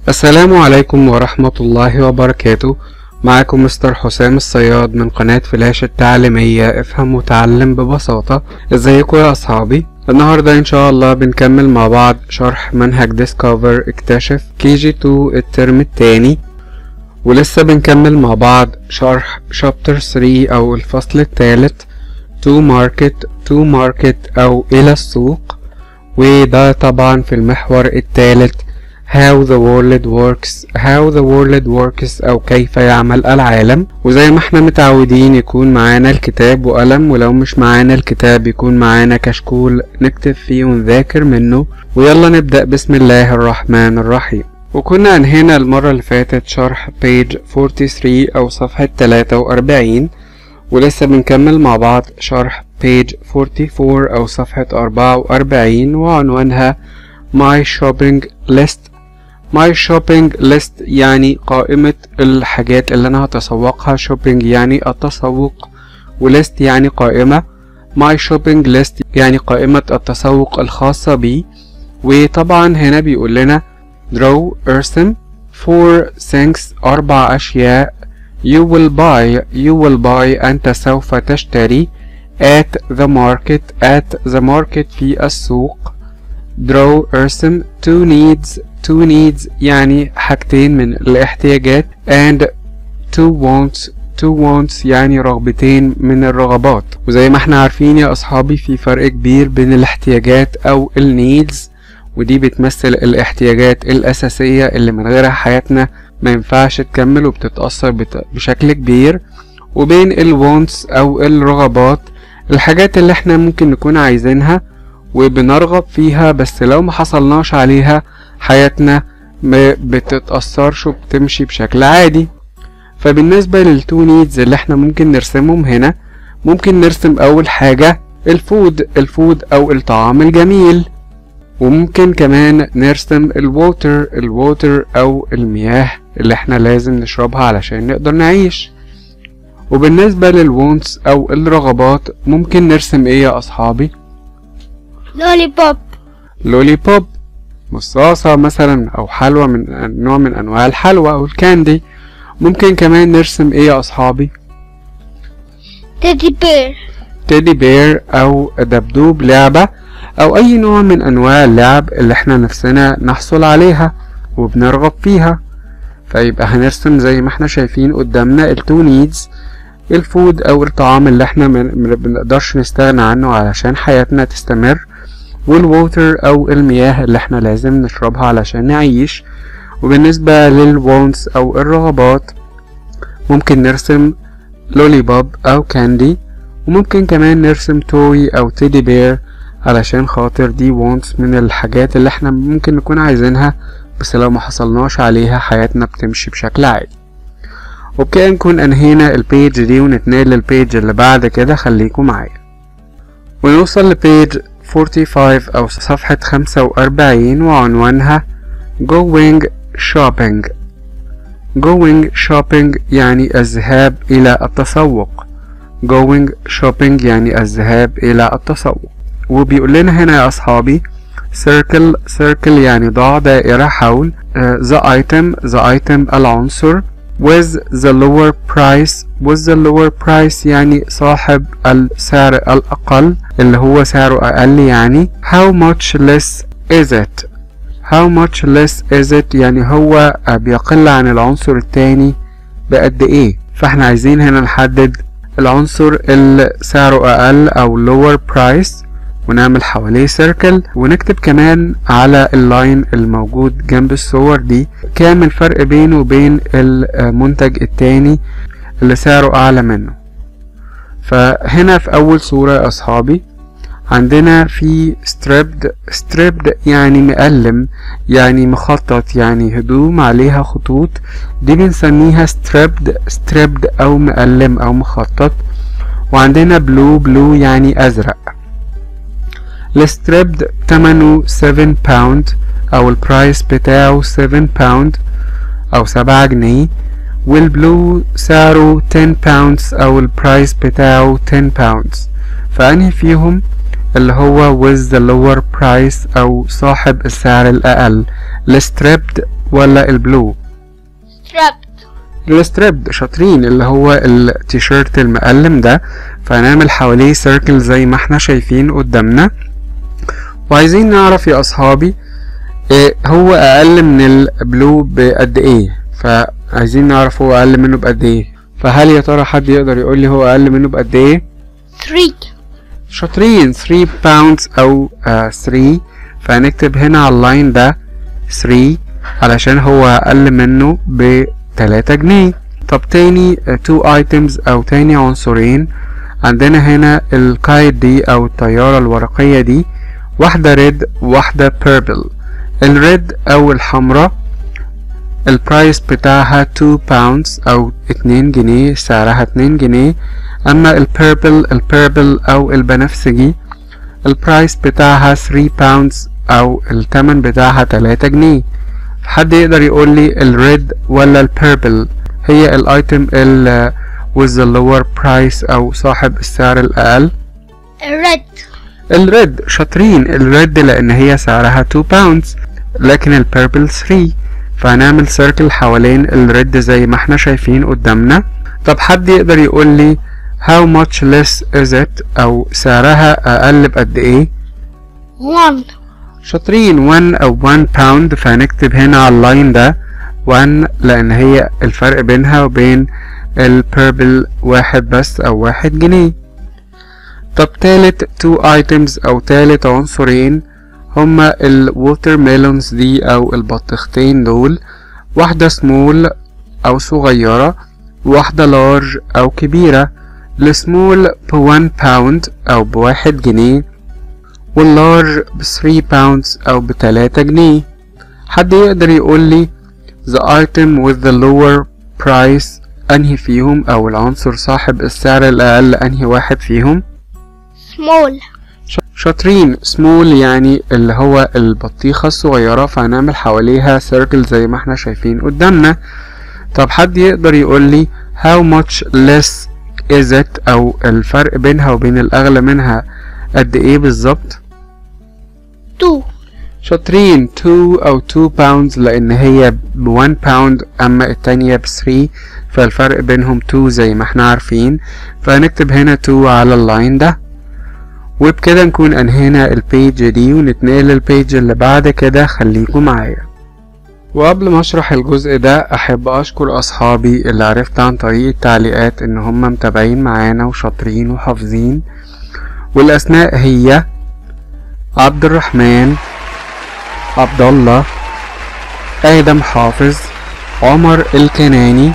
السلام عليكم ورحمة الله وبركاته معكم مستر حسام الصياد من قناة فلاش التعليمية افهم وتعلم ببساطة ازيكم يا اصحابي النهاردة ان شاء الله بنكمل مع بعض شرح منهج ديسكفر اكتشف كي جي 2 الترم التاني ولسه بنكمل مع بعض شرح شابتر 3 او الفصل الثالث to market to market او الى السوق وده طبعا في المحور الثالث how the world works how the world works او كيف يعمل العالم وزي ما احنا متعودين يكون معانا الكتاب وقلم ولو مش معانا الكتاب يكون معانا كشكول نكتب فيه ونذاكر منه ويلا نبدأ بسم الله الرحمن الرحيم وكنا انهينا المرة اللي فاتت شرح page 43 او صفحة 43 ولسه بنكمل مع بعض شرح page 44 او صفحة 44 وعنوانها my shopping list my shopping list يعني قائمة الحاجات اللي أنا هتسوقها shopping يعني التسوق وليست يعني قائمة my shopping list يعني قائمة التسوق الخاصة بي وطبعا هنا بيقول لنا draw ارسم four things أربع أشياء you will buy you will buy أنت سوف تشتري at the market at the market في السوق draw ارسم two needs two needs يعني حاجتين من الاحتياجات and two wants two wants يعني رغبتين من الرغبات وزي ما احنا عارفين يا اصحابي في فرق كبير بين الاحتياجات او النيدز ودي بتمثل الاحتياجات الاساسية اللي من غيرها حياتنا ما ينفعش تكمل وبتتأثر بشكل كبير وبين الوانتس او الرغبات الحاجات اللي احنا ممكن نكون عايزينها وبنرغب فيها بس لو ما حصلناش عليها حياتنا ما بتتأثرش وبتمشي بشكل عادي فبالنسبة للتو نيدز اللي احنا ممكن نرسمهم هنا ممكن نرسم أول حاجة الفود الفود أو الطعام الجميل وممكن كمان نرسم الووتر الووتر أو المياه اللي احنا لازم نشربها علشان نقدر نعيش وبالنسبة للوونتس أو الرغبات ممكن نرسم ايه يا أصحابي؟ لولي بوب لولي بوب مصاصة مثلا أو حلوى من نوع من أنواع الحلوى أو الكاندي ممكن كمان نرسم إيه يا أصحابي تيدي بير تيدي بير أو دبدوب لعبة أو أي نوع من أنواع اللعب اللي احنا نفسنا نحصل عليها وبنرغب فيها فيبقى هنرسم زي ما احنا شايفين قدامنا التو نيدز الفود أو الطعام اللي احنا منقدرش نستغنى عنه علشان حياتنا تستمر والووتر او المياه اللي احنا لازم نشربها علشان نعيش وبالنسبة للوونتس او الرغبات ممكن نرسم لولي بوب او كاندي وممكن كمان نرسم توي او تيدي بير علشان خاطر دي وونتس من الحاجات اللي احنا ممكن نكون عايزينها بس لو ما حصلناش عليها حياتنا بتمشي بشكل عادي وبكده نكون انهينا البيج دي ونتنقل للبيج اللي بعد كده خليكم معايا ونوصل لبيج 45 أو صفحة 45 وعنوانها Going Shopping Going Shopping يعني الذهاب إلى التسوق Going Shopping يعني الذهاب إلى التسوق وبيقول لنا هنا يا أصحابي Circle Circle يعني ضع دائرة حول uh, The item The item العنصر with the lower price with the lower price يعني صاحب السعر الأقل اللي هو سعره أقل يعني how much less is it how much less is it يعني هو بيقل عن العنصر التاني بقد ايه فاحنا عايزين هنا نحدد العنصر اللي سعره أقل أو lower price ونعمل حواليه سيركل ونكتب كمان على اللاين الموجود جنب الصور دي كام الفرق بينه وبين المنتج التاني اللي سعره اعلى منه فهنا في اول صورة يا اصحابي عندنا في ستريبد ستريبد يعني مقلم يعني مخطط يعني هدوم عليها خطوط دي بنسميها ستريبد ستريبد او مقلم او مخطط وعندنا بلو بلو يعني ازرق الستريبد تمنه 7 باوند او البرايس بتاعه 7 باوند او 7 جنيه والبلو سعره 10 باوندز او البرايس بتاعه 10 باوندز فانهي فيهم اللي هو with the lower price أو صاحب السعر الأقل الستريبد ولا البلو strapped الستريبد شاطرين اللي هو التيشيرت المقلم ده فهنعمل حواليه سيركل زي ما احنا شايفين قدامنا وعايزين نعرف يا أصحابي إيه هو أقل من البلو بقد إيه فعايزين نعرف هو أقل منه بقد إيه فهل يا ترى حد يقدر يقول لي هو أقل منه بقد إيه؟ 3 شاطرين 3 باوندز او آه 3 فهنكتب هنا على اللاين ده 3 علشان هو اقل منه ب 3 جنيه طب تاني 2 items او تاني عنصرين عندنا هنا الكايت دي او الطيارة الورقية دي واحدة ريد واحدة بيربل الريد او الحمراء البرايس بتاعها 2 باوندز او 2 جنيه سعرها 2 جنيه اما البيربل البيربل او البنفسجي البرايس بتاعها 3 باوندز او التمن بتاعها 3 جنيه حد يقدر يقول لي الريد ولا البيربل هي الايتم ال with the lower price او صاحب السعر الاقل red الريد شاطرين الريد لان هي سعرها 2 باوندز لكن البيربل 3 فهنعمل سيركل حوالين الريد زي ما احنا شايفين قدامنا طب حد يقدر يقول لي how much less is it او سعرها اقل بقد ايه 1 شاطرين 1 او 1 باوند فهنكتب هنا على اللاين ده 1 لان هي الفرق بينها وبين البيربل واحد بس او واحد جنيه طب تالت 2 items او تالت عنصرين هما الووتر ميلونز دي او البطيختين دول واحدة سمول او صغيرة واحدة لارج او كبيرة السمول بوان باوند او بواحد جنيه واللارج بثري باوندز او بتلاتة جنيه حد يقدر يقول لي the item with the lower price انهي فيهم او العنصر صاحب السعر الاقل انهي واحد فيهم small شاطرين سمول يعني اللي هو البطيخة الصغيرة فهنعمل حواليها سيركل زي ما احنا شايفين قدامنا طب حد يقدر يقول لي how much less is it او الفرق بينها وبين الاغلى منها قد ايه بالظبط 2 شاطرين 2 او 2 باوندز لان هي ب 1 باوند اما التانية ب 3 فالفرق بينهم 2 زي ما احنا عارفين فهنكتب هنا 2 على اللاين ده وبكده نكون انهينا البيج دي ونتنقل للبيج اللي بعد كده خليكم معايا وقبل ما اشرح الجزء ده احب اشكر اصحابي اللي عرفت عن طريق التعليقات ان هم متابعين معانا وشاطرين وحافظين والاسماء هي عبد الرحمن عبد الله ادم حافظ عمر الكناني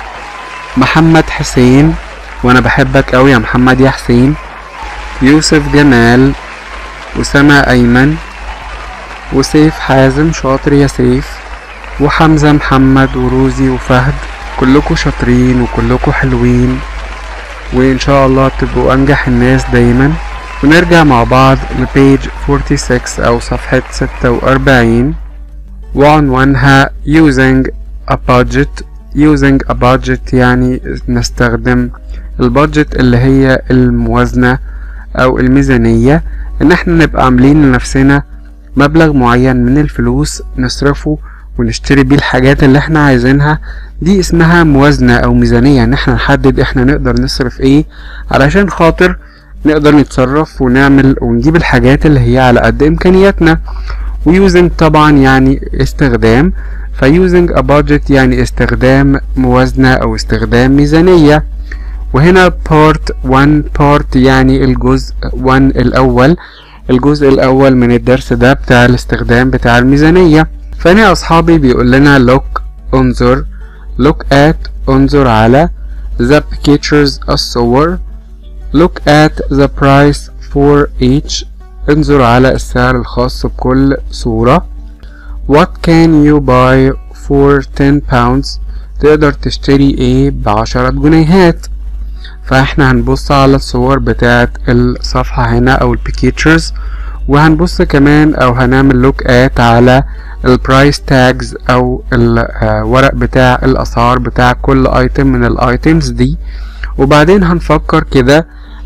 محمد حسين وانا بحبك اوي يا محمد يا حسين يوسف جمال أسامة أيمن وسيف حازم شاطر يا سيف وحمزة محمد وروزي وفهد كلكوا شاطرين وكلكوا حلوين وإن شاء الله تبقوا أنجح الناس دايما ونرجع مع بعض لبيج 46 أو صفحة 46 وعنوانها using a budget using a budget يعني نستخدم البادجت اللي هي الموازنة او الميزانية ان احنا نبقى عاملين لنفسنا مبلغ معين من الفلوس نصرفه ونشتري بيه الحاجات اللي احنا عايزينها دي اسمها موازنة او ميزانية ان احنا نحدد احنا نقدر نصرف ايه علشان خاطر نقدر نتصرف ونعمل ونجيب الحاجات اللي هي على قد امكانياتنا ويوزنج طبعا يعني استخدام فيوزنج a budget يعني استخدام موازنة او استخدام ميزانية وهنا part 1 part يعني الجزء 1 الأول الجزء الأول من الدرس ده بتاع الاستخدام بتاع الميزانية فهنا يا أصحابي بيقول لنا look انظر look at انظر على the pictures الصور look at the price for each انظر على السعر الخاص بكل صورة what can you buy for 10 pounds تقدر تشتري ايه بعشرة جنيهات فاحنا هنبص على الصور بتاعة الصفحة هنا او البيكتشرز وهنبص كمان او هنعمل لوك ات على البرايس تاجز او الورق بتاع الاسعار بتاع كل ايتم من الايتمز دي وبعدين هنفكر كده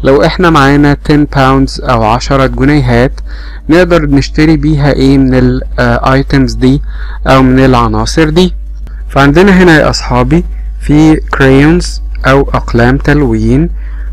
لو احنا معانا 10 باوندز او 10 جنيهات نقدر نشتري بيها ايه من الايتمز دي او من العناصر دي فعندنا هنا يا اصحابي في crayons او اقلام تلوين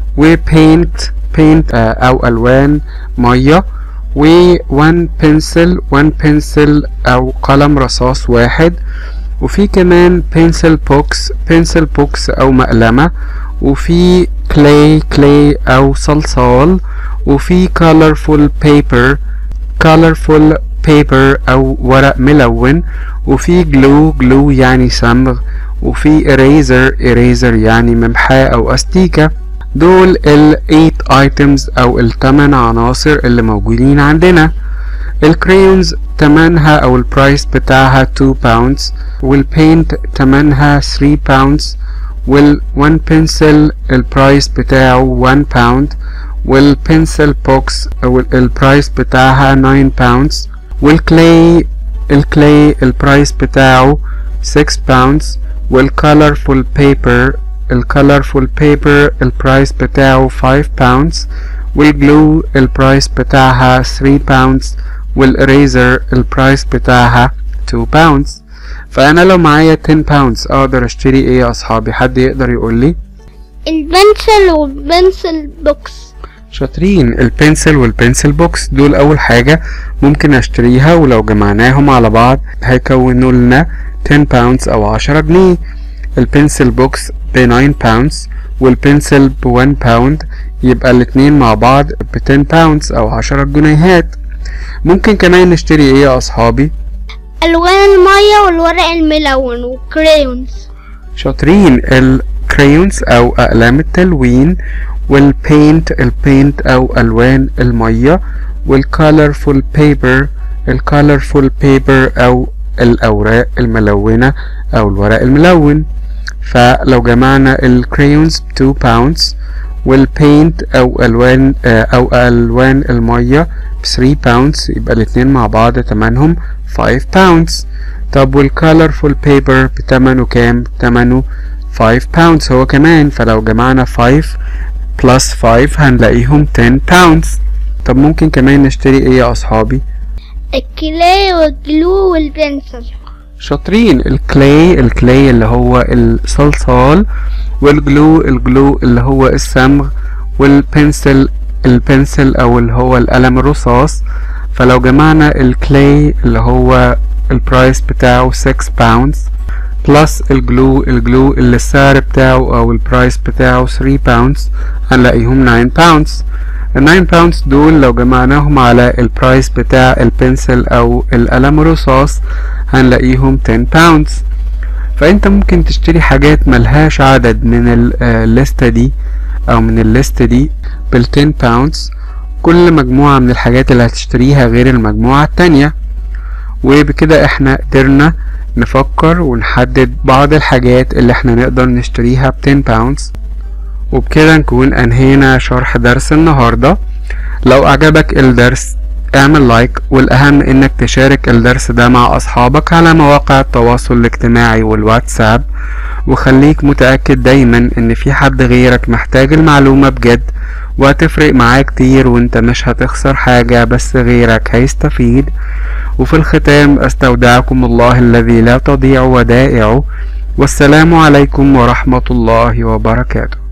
وبينت بينت او الوان ميه و one pencil one pencil او قلم رصاص واحد وفي كمان pencil box pencil box او مقلمة وفي clay clay او صلصال وفي colorful paper colorful paper او ورق ملون وفي glue glue يعني صمغ وفي eraser eraser يعني ممحاة او استيكة دول ال 8 items او الثمان عناصر اللي موجودين عندنا الكريونز تمنها او البرايس بتاعها 2 باوندز والبينت تمنها 3 باوندز والون بنسل البرايس بتاعه 1 باوند والبنسل بوكس او البرايس بتاعها 9 باوندز والكلاي الكلاي البرايس بتاعه 6 باوندز والcolorful paper الcolorful paper البرايس بتاعه 5 باوندز والجلو البرايس بتاعها 3 باوندز والإريزر البرايس بتاعها 2 باوندز فأنا لو معايا 10 باوندز أقدر أشتري إيه يا أصحابي حد يقدر يقول لي البنسل والبنسل بوكس شاطرين البنسل والبنسل بوكس دول أول حاجة ممكن أشتريها ولو جمعناهم على بعض هيكونوا لنا 10 باوندز أو 10 جنيه البنسل بوكس ب 9 باوندز والبنسل ب 1 باوند يبقى الاتنين مع بعض ب 10 باوندز أو 10 جنيهات ممكن كمان نشتري ايه يا اصحابي ألوان المية والورق الملون وكريونز شاطرين الكريونز او اقلام التلوين والبينت البينت او الوان المية والكالرفول بيبر الكالرفول بيبر او الاوراق الملونة او الورق الملون فلو جمعنا الكريونز 2 باوندز والبينت او الوان او الوان المية ب 3 باوندز يبقى الاتنين مع بعض تمنهم 5 باوندز طب والكالرفول بيبر بتمنه كام تمنه 5 باوندز هو كمان فلو جمعنا 5 بلس 5 هنلاقيهم 10 باوندز طب ممكن كمان نشتري ايه يا اصحابي الكلاي والجلو والبنسل شاطرين الكلاي الكلاي اللي هو الصلصال والجلو الجلو اللي هو الصمغ والبنسل البنسل او اللي هو القلم الرصاص فلو جمعنا الكلاي اللي هو البرايس بتاعه 6 باوندز بلس الجلو الجلو اللي السعر بتاعه او البرايس بتاعه 3 باوندز هنلاقيهم 9 باوندز ال 9 باوندز دول لو جمعناهم على البرايس بتاع البنسل او القلم الرصاص هنلاقيهم 10 باوندز فانت ممكن تشتري حاجات ملهاش عدد من الليستة دي او من الليست دي بال 10 باوندز كل مجموعة من الحاجات اللي هتشتريها غير المجموعة التانية وبكده احنا قدرنا نفكر ونحدد بعض الحاجات اللي احنا نقدر نشتريها ب 10 باوندز وبكده نكون انهينا شرح درس النهاردة لو اعجبك الدرس اعمل لايك والاهم انك تشارك الدرس ده مع اصحابك على مواقع التواصل الاجتماعي والواتساب وخليك متأكد دايما ان في حد غيرك محتاج المعلومة بجد وهتفرق معاه كتير وانت مش هتخسر حاجة بس غيرك هيستفيد وفي الختام استودعكم الله الذي لا تضيع ودائعه والسلام عليكم ورحمة الله وبركاته